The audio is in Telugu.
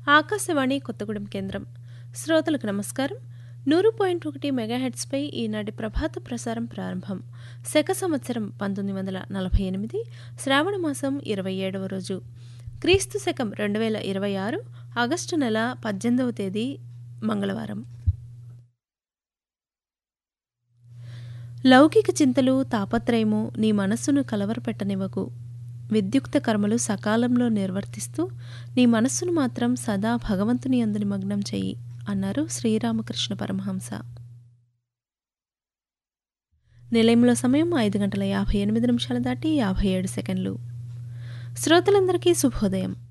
ఆకాశవాణి కొత్తగూడెం కేంద్రం శ్రోతలకు నమస్కారం నూరు పాయింట్ ఒకటి మెగాహెడ్స్పై ఈనాటి ప్రభాత ప్రసారం ప్రారంభం శక సంవత్సరం పంతొమ్మిది వందల నలభై ఎనిమిది శ్రావణ మాసం ఇరవై ఏడవ రోజు క్రీస్తు శకం రెండు వేల ఇరవై ఆరు ఆగస్టు నెల పద్దెనిమిదవ తేదీ మంగళవారం లౌకిక చింతలు తాపత్రయము నీ మనస్సును కలవరపెట్టనివ్వకు విద్యుక్త కర్మలు సకాలంలో నిర్వర్తిస్తూ నీ మనస్సును మాత్రం సదా భగవంతుని అందు నిమగ్నం చెయ్యి అన్నారు శ్రీరామకృష్ణ పరమహంస నిలయంలో సమయం ఐదు గంటల యాభై ఎనిమిది నిమిషాలు దాటి యాభై ఏడు సెకండ్లు శ్రోతలందరికీ శుభోదయం